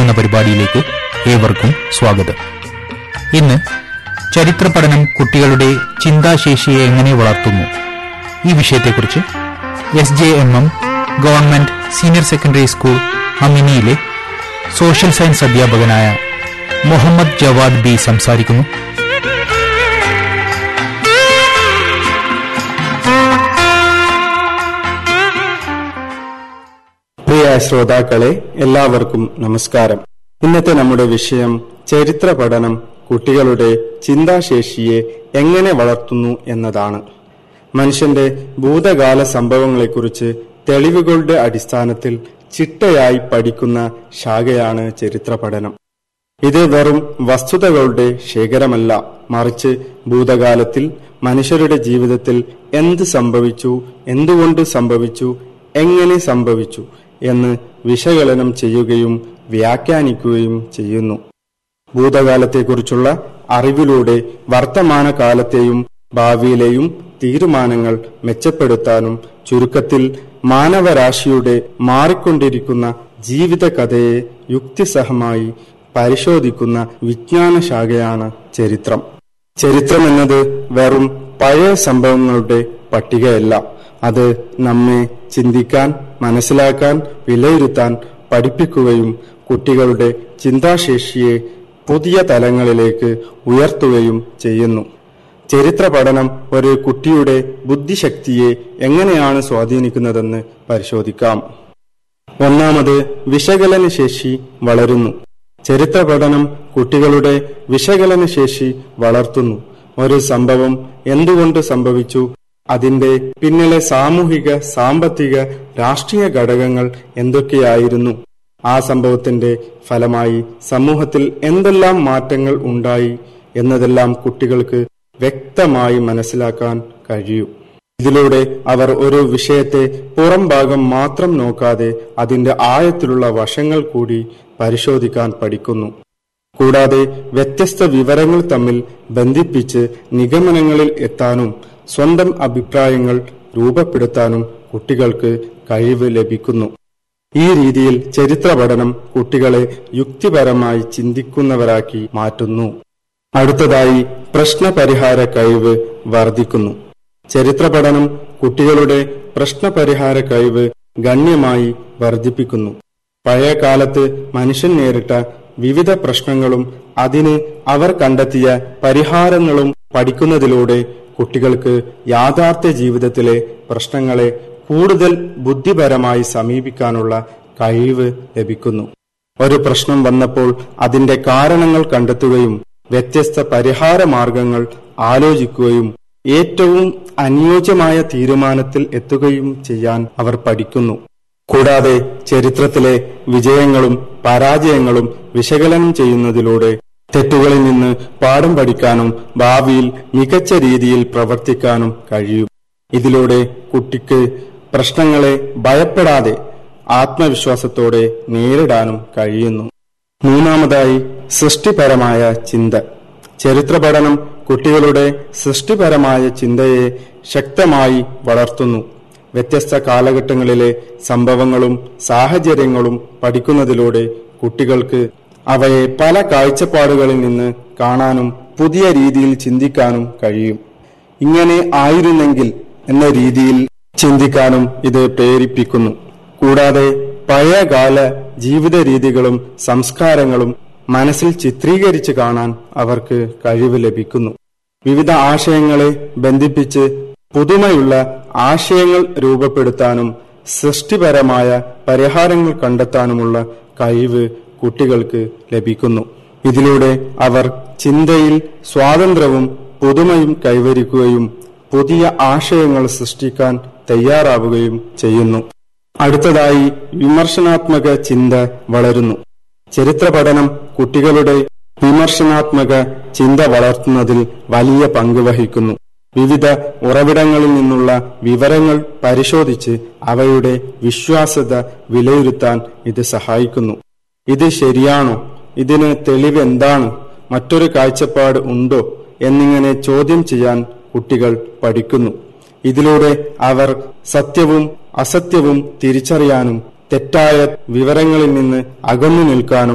എന്ന പരിപാടിയിലേക്ക് ഏവർക്കും സ്വാഗതം ഇന്ന് ചരിത്ര പഠനം കുട്ടികളുടെ ചിന്താശേഷിയെ എങ്ങനെ വളർത്തുന്നു ഈ വിഷയത്തെക്കുറിച്ച് S J M M government senior secondary school അമിനിയിലെ സോഷ്യൽ സയൻസ് അധ്യാപകനായ മുഹമ്മദ് ജവാദ് ബി സംസാരിക്കുന്നു പ്രിയ ശ്രോതാക്കളെ എല്ലാവർക്കും നമസ്കാരം ഇന്നത്തെ നമ്മുടെ വിഷയം ചരിത്ര പഠനം കുട്ടികളുടെ ചിന്താശേഷിയെ എങ്ങനെ വളർത്തുന്നു എന്നതാണ് മനുഷ്യന്റെ ഭൂതകാല സംഭവങ്ങളെക്കുറിച്ച് തെളിവുകളുടെ അടിസ്ഥാനത്തിൽ ചിട്ടയായി പഠിക്കുന്ന ശാഖയാണ് ചരിത്ര പഠനം ഇത് വെറും വസ്തുതകളുടെ ശേഖരമല്ല മറിച്ച് ഭൂതകാലത്തിൽ മനുഷ്യരുടെ ജീവിതത്തിൽ എന്ത് സംഭവിച്ചു എന്തുകൊണ്ട് സംഭവിച്ചു എങ്ങനെ സംഭവിച്ചു എന്ന് വിശകലനം ചെയ്യുകയും വ്യാഖ്യാനിക്കുകയും ചെയ്യുന്നു ഭൂതകാലത്തെക്കുറിച്ചുള്ള അറിവിലൂടെ വർത്തമാനകാലത്തെയും ഭാവിയിലെയും തീരുമാനങ്ങൾ മെച്ചപ്പെടുത്താനും ചുരുക്കത്തിൽ മാനവരാശിയുടെ മാറിക്കൊണ്ടിരിക്കുന്ന ജീവിതകഥയെ യുക്തിസഹമായി പരിശോധിക്കുന്ന വിജ്ഞാന ശാഖയാണ് ചരിത്രം ചരിത്രം എന്നത് വെറും പഴയ സംഭവങ്ങളുടെ പട്ടികയല്ല അത് നമ്മെ ചിന്തിക്കാൻ മനസ്സിലാക്കാൻ വിലയിരുത്താൻ പഠിപ്പിക്കുകയും കുട്ടികളുടെ ചിന്താശേഷിയെ പുതിയ തലങ്ങളിലേക്ക് ഉയർത്തുകയും ചെയ്യുന്നു ചരിത്ര പഠനം ഒരു കുട്ടിയുടെ ബുദ്ധിശക്തിയെ എങ്ങനെയാണ് സ്വാധീനിക്കുന്നതെന്ന് പരിശോധിക്കാം ഒന്നാമത് വിശകലന ശേഷി വളരുന്നു ചരിത്ര പഠനം കുട്ടികളുടെ വിശകലന ശേഷി വളർത്തുന്നു ഒരു സംഭവം എന്തുകൊണ്ട് സംഭവിച്ചു അതിന്റെ പിന്നിലെ സാമൂഹിക സാമ്പത്തിക രാഷ്ട്രീയ ഘടകങ്ങൾ എന്തൊക്കെയായിരുന്നു ആ സംഭവത്തിന്റെ ഫലമായി സമൂഹത്തിൽ എന്തെല്ലാം മാറ്റങ്ങൾ ഉണ്ടായി എന്നതെല്ലാം കുട്ടികൾക്ക് വ്യക്തമായി മനസ്സിലാക്കാൻ കഴിയും ഇതിലൂടെ അവർ ഒരു വിഷയത്തെ പുറം ഭാഗം മാത്രം നോക്കാതെ അതിന്റെ ആഴത്തിലുള്ള വശങ്ങൾ കൂടി പരിശോധിക്കാൻ പഠിക്കുന്നു കൂടാതെ വ്യത്യസ്ത വിവരങ്ങൾ തമ്മിൽ ബന്ധിപ്പിച്ച് നിഗമനങ്ങളിൽ എത്താനും സ്വന്തം അഭിപ്രായങ്ങൾ രൂപപ്പെടുത്താനും കുട്ടികൾക്ക് കഴിവ് ലഭിക്കുന്നു ഈ രീതിയിൽ ചരിത്ര പഠനം കുട്ടികളെ യുക്തിപരമായി ചിന്തിക്കുന്നവരാക്കി മാറ്റുന്നു അടുത്തതായി പ്രശ്നപരിഹാര കഴിവ് വർദ്ധിക്കുന്നു ചരിത്ര പഠനം കുട്ടികളുടെ പ്രശ്നപരിഹാര കഴിവ് ഗണ്യമായി വർദ്ധിപ്പിക്കുന്നു പഴയ കാലത്ത് മനുഷ്യൻ നേരിട്ട വിവിധ പ്രശ്നങ്ങളും അതിന് അവർ കണ്ടെത്തിയ പരിഹാരങ്ങളും പഠിക്കുന്നതിലൂടെ കുട്ടികൾക്ക് യാഥാർത്ഥ്യ ജീവിതത്തിലെ പ്രശ്നങ്ങളെ കൂടുതൽ ബുദ്ധിപരമായി സമീപിക്കാനുള്ള കഴിവ് ലഭിക്കുന്നു ഒരു പ്രശ്നം വന്നപ്പോൾ അതിന്റെ കാരണങ്ങൾ കണ്ടെത്തുകയും വ്യത്യസ്ത പരിഹാര മാർഗങ്ങൾ ആലോചിക്കുകയും ഏറ്റവും അനുയോജ്യമായ തീരുമാനത്തിൽ എത്തുകയും ചെയ്യാൻ അവർ പഠിക്കുന്നു കൂടാതെ ചരിത്രത്തിലെ വിജയങ്ങളും പരാജയങ്ങളും വിശകലനം ചെയ്യുന്നതിലൂടെ തെറ്റുകളിൽ നിന്ന് പാഠം പഠിക്കാനും ഭാവിയിൽ മികച്ച രീതിയിൽ പ്രവർത്തിക്കാനും കഴിയും ഇതിലൂടെ കുട്ടിക്ക് പ്രശ്നങ്ങളെ ഭയപ്പെടാതെ ആത്മവിശ്വാസത്തോടെ നേരിടാനും കഴിയുന്നു മൂന്നാമതായി സൃഷ്ടിപരമായ ചിന്ത ചരിത്ര പഠനം കുട്ടികളുടെ സൃഷ്ടിപരമായ ചിന്തയെ ശക്തമായി വളർത്തുന്നു വ്യത്യസ്ത കാലഘട്ടങ്ങളിലെ സംഭവങ്ങളും സാഹചര്യങ്ങളും പഠിക്കുന്നതിലൂടെ കുട്ടികൾക്ക് അവയെ പല കാഴ്ചപ്പാടുകളിൽ നിന്ന് കാണാനും പുതിയ രീതിയിൽ ചിന്തിക്കാനും കഴിയും ഇങ്ങനെ ആയിരുന്നെങ്കിൽ എന്ന രീതിയിൽ ചിന്തിക്കാനും ഇത് പ്രേരിപ്പിക്കുന്നു കൂടാതെ പഴയകാല ജീവിത രീതികളും സംസ്കാരങ്ങളും മനസ്സിൽ ചിത്രീകരിച്ച് കാണാൻ അവർക്ക് കഴിവ് ലഭിക്കുന്നു വിവിധ ആശയങ്ങളെ ബന്ധിപ്പിച്ച് പുതുമയുള്ള ആശയങ്ങൾ രൂപപ്പെടുത്താനും സൃഷ്ടിപരമായ പരിഹാരങ്ങൾ കണ്ടെത്താനുമുള്ള കഴിവ് കുട്ടികൾക്ക് ലഭിക്കുന്നു ഇതിലൂടെ അവർ ചിന്തയിൽ സ്വാതന്ത്ര്യവും പുതുമയും കൈവരിക്കുകയും പുതിയ ആശയങ്ങൾ സൃഷ്ടിക്കാൻ തയ്യാറാവുകയും ചെയ്യുന്നു അടുത്തതായി വിമർശനാത്മക ചിന്ത വളരുന്നു ചരിത്ര പഠനം കുട്ടികളുടെ വിമർശനാത്മക ചിന്ത വളർത്തുന്നതിൽ വലിയ പങ്ക് വഹിക്കുന്നു വിവിധ ഉറവിടങ്ങളിൽ നിന്നുള്ള വിവരങ്ങൾ പരിശോധിച്ച് അവയുടെ വിശ്വാസ്യത വിലയിരുത്താൻ ഇത് സഹായിക്കുന്നു ഇത് ശരിയാണോ ഇതിന് തെളിവ് എന്താണ് മറ്റൊരു കാഴ്ചപ്പാട് ഉണ്ടോ എന്നിങ്ങനെ ചോദ്യം ചെയ്യാൻ കുട്ടികൾ പഠിക്കുന്നു ഇതിലൂടെ അവർ സത്യവും അസത്യവും തിരിച്ചറിയാനും തെറ്റായ വിവരങ്ങളിൽ നിന്ന് അകന്നു നിൽക്കാനും